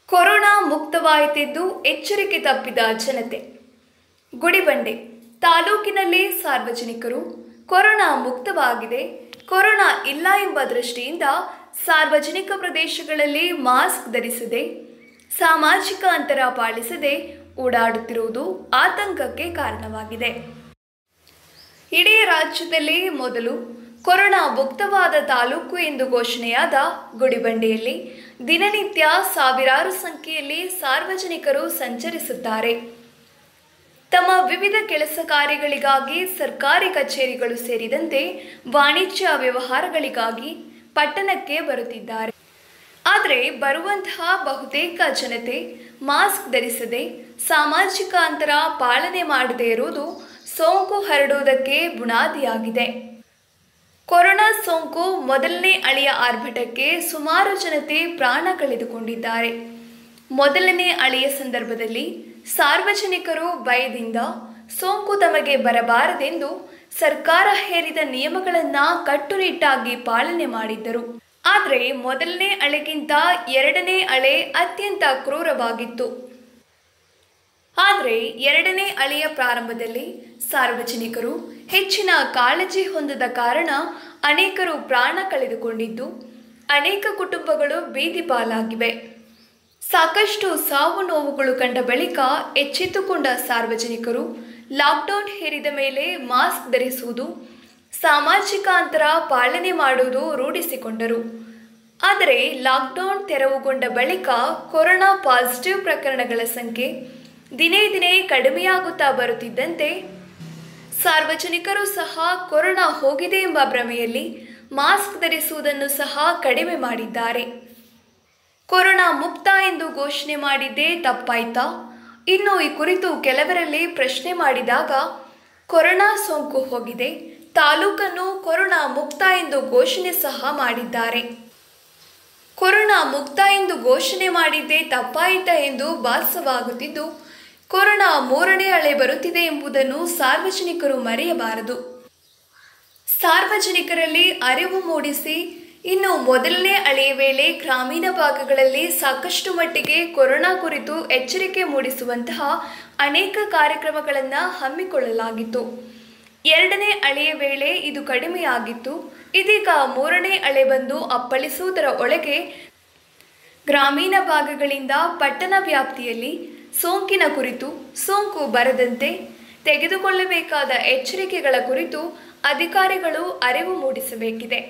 Corona ಮುಕ್ತವಾಯಿತೆಂದು ಎಚ್ಚರಿಕೆ ತಪ್ಪಿದ ಜನತೆ ಗುಡಿಬಂಡೆ ತಾಲೂಕಿನಲ್ಲಿ ಸಾರ್ವಜನಿಕರು ಕೊರೋನಾ ಮುಕ್ತವಾಗಿದೆ ಕೊರೋನಾ ಇಲ್ಲ ಎಂಬ ದೃಷ್ಟಿಯಿಂದ ಸಾರ್ವಜನಿಕ ಪ್ರದೇಶಗಳಲ್ಲಿ ಮಾಸ್ಕ್ ಧರಿಸದೆ ಸಾಮಾಜಿಕ ಅಂತರ ಪಾಲಿಸದೆ ಓಡಾಡುತ್ತಿರುವುದು ಆತಂಕಕ್ಕೆ ಕಾರಣವಾಗಿದೆ ಇಡೀ ರಾಜ್ಯದಲ್ಲಿ ಮೊದಲು ಕೊರೋನಾ ಮುಕ್ತವಾದ ತಾಲೂಕು ಎಂದು ಘೋಷಣೆಯಾದ ಗುಡಿಬಂಡೆಯಲ್ಲಿ ದಿನನಿತ್ಯ ಸಾವಿರಾರು ಸಂಖ್ಯೆಯಲ್ಲಿ ಸಾರ್ವಜನಿಕರು ಸಂಚರಿಸುತ್ತಾರೆ ತಮ್ಮ ವಿವಿಧ ಕೆಲಸ ಕಾರ್ಯಗಳಿಗಾಗಿ ಸರ್ಕಾರಿ ಕಚೇರಿಗಳು ಸೇರಿದಂತೆ ವಾಣಿಜ್ಯ ವ್ಯವಹಾರಗಳಿಗಾಗಿ ಪಟ್ಟಣಕ್ಕೆ ಬರುತ್ತಿದ್ದಾರೆ ಆದರೆ ಬರುವಂತಹ ಬಹುತೇಕ ಜನತೆ ಮಾಸ್ಕ್ ಧರಿಸದೆ ಸಾಮಾಜಿಕ ಅಂತರ ಪಾಲನೆ ಮಾಡದೇ ಇರುವುದು ಸೋಂಕು ಹರಡುವುದಕ್ಕೆ ಬುನಾದಿಯಾಗಿದೆ ಕೊರೋನಾ ಸೋಂಕು ಮೊದಲನೇ ಅಳೆಯ ಆರ್ಭಟಕ್ಕೆ ಸುಮಾರು ಜನತೆ ಪ್ರಾಣ ಕಳೆದುಕೊಂಡಿದ್ದಾರೆ ಮೊದಲನೇ ಅಳೆಯ ಸಂದರ್ಭದಲ್ಲಿ ಸಾರ್ವಜನಿಕರು ಭಯದಿಂದ ಸೋಂಕು ತಮಗೆ ಬರಬಾರದೆಂದು ಸರ್ಕಾರ ಹೇರಿದ ನಿಯಮಗಳನ್ನು ಕಟ್ಟುನಿಟ್ಟಾಗಿ ಪಾಲನೆ ಮಾಡಿದ್ದರು ಆದರೆ ಮೊದಲನೇ ಅಳೆಗಿಂತ ಎರಡನೇ ಅಳೆ ಅತ್ಯಂತ ಕ್ರೂರವಾಗಿತ್ತು ಆದರೆ ಎರಡನೇ ಅಲೆಯ ಪ್ರಾರಂಭದಲ್ಲಿ ಸಾರ್ವಜನಿಕರು ಹೆಚ್ಚಿನ ಕಾಳಜಿ ಹೊಂದದ ಕಾರಣ ಅನೇಕರು ಪ್ರಾಣ ಕಳೆದುಕೊಂಡಿದ್ದು ಅನೇಕ ಕುಟುಂಬಗಳು ಬೀದಿ ಪಾಲಾಗಿವೆ ಸಾಕಷ್ಟು ಸಾವು ನೋವುಗಳು ಕಂಡ ಬಳಿಕ ಎಚ್ಚೆತ್ತುಕೊಂಡ ಸಾರ್ವಜನಿಕರು ಲಾಕ್ಡೌನ್ ಹೇರಿದ ಮೇಲೆ ಮಾಸ್ಕ್ ಧರಿಸುವುದು ಸಾಮಾಜಿಕ ಅಂತರ ಪಾಲನೆ ಮಾಡುವುದು ರೂಢಿಸಿಕೊಂಡರು ಆದರೆ ಲಾಕ್ಡೌನ್ ತೆರವುಗೊಂಡ ಬಳಿಕ ಕೊರೋನಾ ಪಾಸಿಟಿವ್ ಪ್ರಕರಣಗಳ ಸಂಖ್ಯೆ ದಿನೇ ದಿನೇ ಕಡಿಮೆಯಾಗುತ್ತಾ ಬರುತ್ತಿದ್ದಂತೆ ಸಾರ್ವಜನಿಕರು ಸಹ ಕೊರೋನಾ ಹೋಗಿದೆ ಎಂಬ ಭ್ರಮೆಯಲ್ಲಿ ಮಾಸ್ಕ್ ಧರಿಸುವುದನ್ನು ಸಹ ಕಡಿಮೆ ಮಾಡಿದ್ದಾರೆ ಕೊರೋನಾ ಮುಕ್ತ ಎಂದು ಘೋಷಣೆ ಮಾಡಿದ್ದೇ ತಪ್ಪಾಯ್ತಾ ಇನ್ನು ಈ ಕುರಿತು ಕೆಲವರಲ್ಲಿ ಪ್ರಶ್ನೆ ಮಾಡಿದಾಗ ಕೊರೋನಾ ಸೋಂಕು ಹೋಗಿದೆ ತಾಲೂಕನ್ನು ಕೊರೋನಾ ಮುಕ್ತ ಎಂದು ಘೋಷಣೆ ಸಹ ಮಾಡಿದ್ದಾರೆ ಕೊರೋನಾ ಮುಕ್ತ ಎಂದು ಘೋಷಣೆ ಮಾಡಿದ್ದೇ ತಪ್ಪಾಯಿತಾ ಎಂದು ಭಾಸವಾಗುತ್ತಿದ್ದು ಕೊರೋನಾ ಮೂರನೇ ಅಲೆ ಬರುತ್ತಿದೆ ಎಂಬುದನ್ನು ಸಾರ್ವಜನಿಕರು ಮರೆಯಬಾರದು ಸಾರ್ವಜನಿಕರಲ್ಲಿ ಅರಿವು ಮೂಡಿಸಿ ಇನ್ನು ಮೊದಲನೇ ಅಲೆಯ ವೇಳೆ ಗ್ರಾಮೀಣ ಭಾಗಗಳಲ್ಲಿ ಸಾಕಷ್ಟು ಮಟ್ಟಿಗೆ ಕೊರೋನಾ ಕುರಿತು ಎಚ್ಚರಿಕೆ ಮೂಡಿಸುವಂತಹ ಅನೇಕ ಕಾರ್ಯಕ್ರಮಗಳನ್ನು ಹಮ್ಮಿಕೊಳ್ಳಲಾಗಿತ್ತು ಎರಡನೇ ಅಲೆಯ ವೇಳೆ ಇದು ಕಡಿಮೆಯಾಗಿತ್ತು ಇದೀಗ ಮೂರನೇ ಅಲೆ ಬಂದು ಅಪ್ಪಳಿಸುವುದರ ಒಳಗೆ ಗ್ರಾಮೀಣ ಭಾಗಗಳಿಂದ ಪಟ್ಟಣ ವ್ಯಾಪ್ತಿಯಲ್ಲಿ ಸೋಂಕಿನ ಕುರಿತು ಸೋಂಕು ಬರದಂತೆ ತೆಗೆದುಕೊಳ್ಳಬೇಕಾದ ಎಚ್ಚರಿಕೆಗಳ ಕುರಿತು ಅಧಿಕಾರಿಗಳು ಅರಿವು ಮೂಡಿಸಬೇಕಿದೆ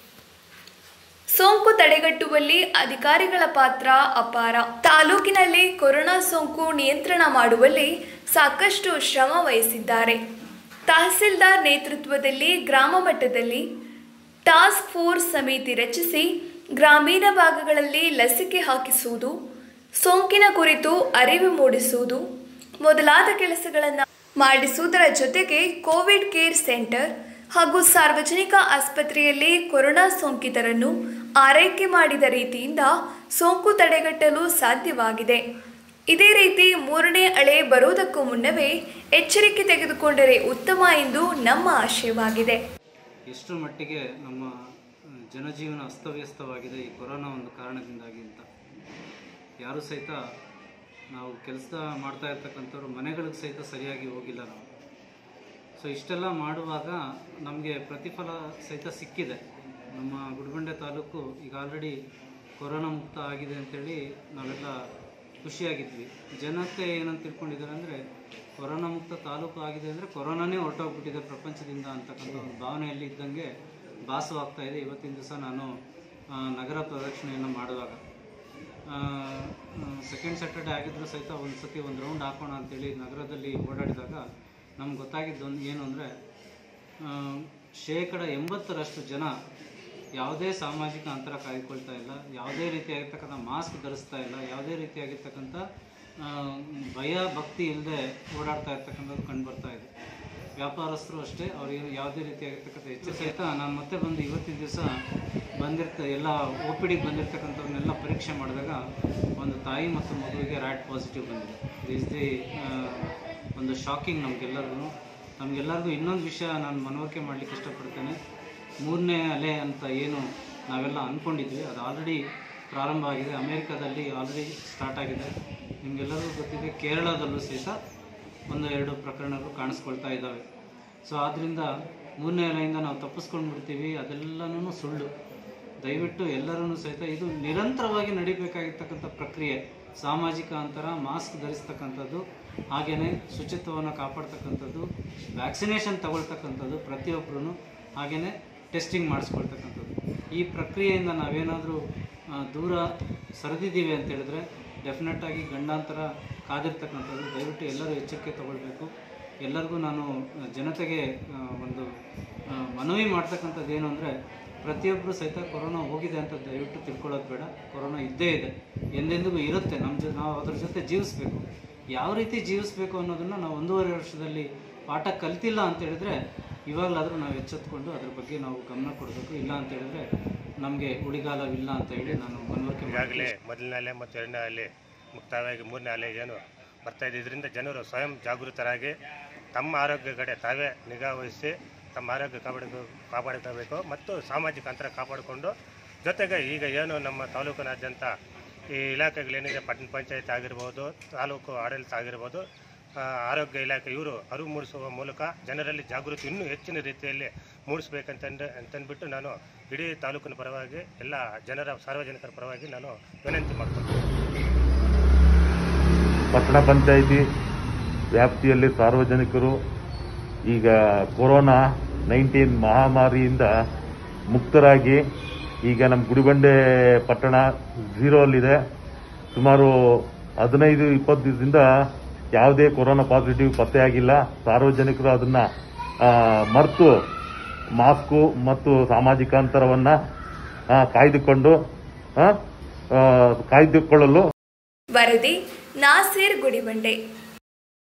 ಸೋಂಕು ತಡೆಗಟ್ಟುವಲ್ಲಿ ಅಧಿಕಾರಿಗಳ ಪಾತ್ರ ಅಪಾರ ತಾಲೂಕಿನಲ್ಲಿ ಕೊರೋನಾ ಸೋಂಕು ನಿಯಂತ್ರಣ ಮಾಡುವಲ್ಲಿ ಸಾಕಷ್ಟು ಶ್ರಮ ವಹಿಸಿದ್ದಾರೆ ತಹಸೀಲ್ದಾರ್ ನೇತೃತ್ವದಲ್ಲಿ ಗ್ರಾಮ ಮಟ್ಟದಲ್ಲಿ ಟಾಸ್ಕ್ ಫೋರ್ಸ್ ಸಮಿತಿ ರಚಿಸಿ ಗ್ರಾಮೀಣ ಭಾಗಗಳಲ್ಲಿ ಲಸಿಕೆ ಹಾಕಿಸುವುದು ಸೋಂಕಿನ ಕುರಿತು ಅರಿವು ಮೂಡಿಸುವುದು ಮೊದಲಾದ ಕೆಲಸಗಳನ್ನು ಮಾಡಿಸುವುದರ ಜೊತೆಗೆ ಕೋವಿಡ್ ಕೇರ್ ಸೆಂಟರ್ ಹಾಗೂ ಸಾರ್ವಜನಿಕ ಆಸ್ಪತ್ರೆಯಲ್ಲಿ ಕೊರೋನಾ ಸೋಂಕಿತರನ್ನು ಆರೈಕೆ ಮಾಡಿದ ರೀತಿಯಿಂದ ಸೋಂಕು ತಡೆಗಟ್ಟಲು ಸಾಧ್ಯವಾಗಿದೆ ಇದೇ ರೀತಿ ಮೂರನೇ ಅಲೆ ಬರುವುದಕ್ಕೂ ಮುನ್ನವೇ ಎಚ್ಚರಿಕೆ ತೆಗೆದುಕೊಂಡರೆ ಉತ್ತಮ ಎಂದು ನಮ್ಮ ಆಶಯವಾಗಿದೆ ಎಷ್ಟರ ಮಟ್ಟಿಗೆ ನಮ್ಮ ಆ, ಜನಜೀವನ ಅಸ್ತವ್ಯಸ್ತವಾಗಿದೆ ಈ ಕೊರೋನಾ ಒಂದು ಕಾರಣದಿಂದಾಗಿ ಅಂತ ಯಾರೂ ಸಹಿತ ನಾವು ಕೆಲಸ ಮಾಡ್ತಾ ಇರ್ತಕ್ಕಂಥವ್ರು ಮನೆಗಳಿಗೆ ಸಹಿತ ಸರಿಯಾಗಿ ಹೋಗಿಲ್ಲ ನಾವು ಸೊ ಇಷ್ಟೆಲ್ಲ ಮಾಡುವಾಗ ನಮಗೆ ಪ್ರತಿಫಲ ಸಹಿತ ಸಿಕ್ಕಿದೆ ನಮ್ಮ ಗುಡಿಬಂಡೆ ತಾಲೂಕು ಈಗ ಆಲ್ರೆಡಿ ಕೊರೋನಾ ಮುಕ್ತ ಆಗಿದೆ ಅಂತೇಳಿ ನಾವೆಲ್ಲ ಖುಷಿಯಾಗಿದ್ವಿ ಜನತೆ ಏನಂತ ತಿಳ್ಕೊಂಡಿದ್ದಾರೆ ಅಂದರೆ ಕೊರೋನಾ ಮುಕ್ತ ತಾಲೂಕು ಆಗಿದೆ ಅಂದರೆ ಕೊರೋನಾನೇ ಹೊರಟೋಗ್ಬಿಟ್ಟಿದೆ ಪ್ರಪಂಚದಿಂದ ಅಂತಕ್ಕಂಥ ಒಂದು ಭಾವನೆಯಲ್ಲಿ ಇದ್ದಂಗೆ ಭಾಸವಾಗ್ತಾ ಇದೆ ಇವತ್ತಿನ ದಿವಸ ನಾನು ಆ, ನಗರ ಪ್ರದಕ್ಷಿಣೆಯನ್ನು ಮಾಡುವಾಗ ಸೆಕೆಂಡ್ ಸ್ಯಾಟರ್ಡೆ ಆಗಿದ್ದರೂ ಸಹಿತ ಒಂದು ಸತಿ ಒಂದು ರೌಂಡ್ ಹಾಕೋಣ ಅಂತೇಳಿ ನಗರದಲ್ಲಿ ಓಡಾಡಿದಾಗ ನಮ್ಗೆ ಗೊತ್ತಾಗಿದ್ದು ಒಂದು ಏನು ಅಂದರೆ ಶೇಕಡ ಎಂಬತ್ತರಷ್ಟು ಜನ ಯಾವುದೇ ಸಾಮಾಜಿಕ ಅಂತರ ಕಾಯ್ಕೊಳ್ತಾ ಇಲ್ಲ ಯಾವುದೇ ರೀತಿಯಾಗಿರ್ತಕ್ಕಂಥ ಮಾಸ್ಕ್ ಧರಿಸ್ತಾ ಇಲ್ಲ ಯಾವುದೇ ರೀತಿಯಾಗಿರ್ತಕ್ಕಂಥ ಆ, ಭಯ ಭಕ್ತಿ ಇಲ್ಲದೆ ಓಡಾಡ್ತಾ ಇರ್ತಕ್ಕಂಥದ್ದು ಕಂಡು ಬರ್ತಾ ಇದೆ ವ್ಯಾಪಾರಸ್ಥರು ಅಷ್ಟೇ ಅವ್ರಿಗೆ ಯಾವುದೇ ರೀತಿಯಾಗಿರ್ತಕ್ಕಂಥ ಹೆಚ್ಚು ಸಹಿತ ನಾನು ಮತ್ತೆ ಬಂದು ಇವತ್ತಿನ ದಿವಸ ಬಂದಿರ್ತ ಎಲ್ಲ ಒ ಪಿ ಡಿಗೆ ಬಂದಿರ್ತಕ್ಕಂಥವ್ರನ್ನೆಲ್ಲ ಪರೀಕ್ಷೆ ಮಾಡಿದಾಗ ಒಂದು ತಾಯಿ ಮತ್ತು ಮಗುವಿಗೆ ರ್ಯಾಟ್ ಪಾಸಿಟಿವ್ ಬಂದಿದೆ ದಿಸ್ ದಿ ಒಂದು ಶಾಕಿಂಗ್ ನಮಗೆಲ್ಲರಿಗೂ ನಮಗೆಲ್ಲರಿಗೂ ಇನ್ನೊಂದು ವಿಷಯ ನಾನು ಮನವರಿಕೆ ಮಾಡಲಿಕ್ಕೆ ಇಷ್ಟಪಡ್ತೇನೆ ಮೂರನೇ ಅಲೆ ಅಂತ ಏನು ನಾವೆಲ್ಲ ಅಂದ್ಕೊಂಡಿದ್ವಿ ಅದು ಆಲ್ರೆಡಿ ಪ್ರಾರಂಭ ಆಗಿದೆ ಅಮೇರಿಕಾದಲ್ಲಿ ಆಲ್ರೆಡಿ ಸ್ಟಾರ್ಟ್ ಆಗಿದೆ ನಿಮಗೆಲ್ಲರಿಗೂ ಗೊತ್ತಿದೆ ಕೇರಳದಲ್ಲೂ ಸಹಿತ ಒಂದು ಎರಡು ಪ್ರಕರಣಗಳು ಕಾಣಿಸ್ಕೊಳ್ತಾ ಇದ್ದಾವೆ ಸೊ ಆದ್ದರಿಂದ ಮೂರನೇ ಅಲೆಯಿಂದ ನಾವು ತಪ್ಪಿಸ್ಕೊಂಡು ಬಿಡ್ತೀವಿ ಅದೆಲ್ಲನೂ ಸುಳ್ಳು ದಯವಿಟ್ಟು ಎಲ್ಲರೂ ಸಹಿತ ಇದು ನಿರಂತರವಾಗಿ ನಡಿಬೇಕಾಗಿರ್ತಕ್ಕಂಥ ಪ್ರಕ್ರಿಯೆ ಸಾಮಾಜಿಕ ಅಂತರ ಮಾಸ್ಕ್ ಧರಿಸ್ತಕ್ಕಂಥದ್ದು ಹಾಗೆಯೇ ಶುಚಿತ್ವವನ್ನು ಕಾಪಾಡ್ತಕ್ಕಂಥದ್ದು ವ್ಯಾಕ್ಸಿನೇಷನ್ ತಗೊಳ್ತಕ್ಕಂಥದ್ದು ಪ್ರತಿಯೊಬ್ಬರೂ ಹಾಗೆಯೇ ಟೆಸ್ಟಿಂಗ್ ಮಾಡಿಸ್ಕೊಳ್ತಕ್ಕಂಥದ್ದು ಈ ಪ್ರಕ್ರಿಯೆಯಿಂದ ನಾವೇನಾದರೂ ದೂರ ಸರಿದಿದ್ದೀವಿ ಅಂತ ಹೇಳಿದ್ರೆ ಡೆಫಿನೆಟ್ಟಾಗಿ ಗಂಡಾಂತರ ಕಾದಿರ್ತಕ್ಕಂಥದ್ದು ದಯವಿಟ್ಟು ಎಲ್ಲರೂ ಎಚ್ಚರಿಕೆ ತಗೊಳ್ಬೇಕು ಎಲ್ಲರಿಗೂ ನಾನು ಆ, ಜನತೆಗೆ ಆ, ಒಂದು ಆ, ಮನವಿ ಮಾಡ್ತಕ್ಕಂಥದ್ದು ಏನು ಅಂದರೆ ಪ್ರತಿಯೊಬ್ಬರು ಸಹಿತ ಕೊರೋನಾ ಹೋಗಿದೆ ಅಂತ ದಯವಿಟ್ಟು ತಿಳ್ಕೊಳ್ಳೋದು ಬೇಡ ಕೊರೋನಾ ಇದ್ದೇ ಇದೆ ಎಂದೆಂದಿಗೂ ಇರುತ್ತೆ ನಮ್ಮ ಜೊ ನಾವು ಅದ್ರ ಜೊತೆ ಜೀವಿಸಬೇಕು ಯಾವ ರೀತಿ ಜೀವಿಸಬೇಕು ಅನ್ನೋದನ್ನು ನಾವು ಒಂದೂವರೆ ವರ್ಷದಲ್ಲಿ ಪಾಠ ಕಲ್ತಿಲ್ಲ ಅಂತ ಹೇಳಿದ್ರೆ ಇವಾಗಲಾದರೂ ನಾವು ಎಚ್ಚೆತ್ಕೊಂಡು ಅದ್ರ ಬಗ್ಗೆ ನಾವು ಗಮನ ಕೊಡಬೇಕು ಇಲ್ಲ ಅಂತ ಹೇಳಿದ್ರೆ ನಮಗೆ ಉಳಿಗಾಲವಿಲ್ಲ ಅಂತ ಹೇಳಿ ನಾನು ಮನವರಿಕೆ ಮಾಡ್ತೀನಿ. ಈಗಾಗಲೇ ಮೊದಲನೇ ಅಲೆ ಮತ್ತು ಎರಡನೇ ಅಲೆ ಮುಕ್ತಾಯವಾಗಿ ಮೂರನೇ ಅಲೆ ಏನು ಬರ್ತಾ ಇದೆ ಇದರಿಂದ ಜನರು ಸ್ವಯಂ ಜಾಗೃತರಾಗಿ ತಮ್ಮ ಆರೋಗ್ಯ ಕಡೆ ತಾವೇ ನಿಗಾ ವಹಿಸಿ ತಮ್ಮ ಆರೋಗ್ಯ ಕಾಪಾಡ ಕಾಪಾಡಿಕೋಬೇಕು ಮತ್ತು ಸಾಮಾಜಿಕ ಅಂತರ ಕಾಪಾಡಿಕೊಂಡು ಜೊತೆಗೆ ಈಗ ಏನು ನಮ್ಮ ತಾಲೂಕಿನಾದ್ಯಂತ ಈ ಇಲಾಖೆಗಳೇನಿದೆ ಪಟ್ಟಣ ಪಂಚಾಯತ್ ಆಗಿರ್ಬೋದು ತಾಲೂಕು ಆಡಳಿತ ಆಗಿರ್ಬೋದು ಆ, ಆರೋಗ್ಯ ಇಲಾಖೆ ಇವರು ಅರಿವು ಮೂಡಿಸುವ ಮೂಲಕ ಜನರಲ್ಲಿ ಜಾಗೃತಿ ಇನ್ನೂ ಹೆಚ್ಚಿನ ರೀತಿಯಲ್ಲಿ ಮೂಡಿಸ್ಬೇಕಂತಂದು ಅಂತಂದ್ಬಿಟ್ಟು ನಾನು ಇಡೀ ತಾಲೂಕಿನ ಪರವಾಗಿ ಎಲ್ಲ ಜನರ ಸಾರ್ವಜನಿಕರ ಪರವಾಗಿ ನಾನು ವಿನಂತಿ ಮಾಡ್ತೀನಿ ಪಟ್ಟಣ ಪಂಚಾಯಿತಿ ವ್ಯಾಪ್ತಿಯಲ್ಲಿ ಸಾರ್ವಜನಿಕರು ಈಗ ಕೊರೋನಾ ನೈನ್ಟೀನ್ ಮಹಾಮಾರಿಯಿಂದ ಮುಕ್ತರಾಗಿ ಈಗ ನಮ್ಮ ಗುಡಿಬಂಡೆ ಪಟ್ಟಣ ಝೀರೋಲ್ಲಿದೆ ಸುಮಾರು ಹದಿನೈದು ಇಪ್ಪತ್ತು ದಿವಸದಿಂದ ಯಾವುದೇ ಕೊರೋನಾ ಪಾಸಿಟಿವ್ ಪತ್ತೆಯಾಗಿಲ್ಲ ಸಾರ್ವಜನಿಕರು ಅದನ್ನ ಆ, ಮರೆತು ಮಾಸ್ಕು ಮತ್ತು ಸಾಮಾಜಿಕ ಅಂತರವನ್ನು ಕಾಯ್ದುಕೊಂಡು ಆ, ಆ, ಕಾಯ್ದುಕೊಳ್ಳಲು ವರದಿ ನಾಸೀರ್ ಗುಡಿಬಂಡೆ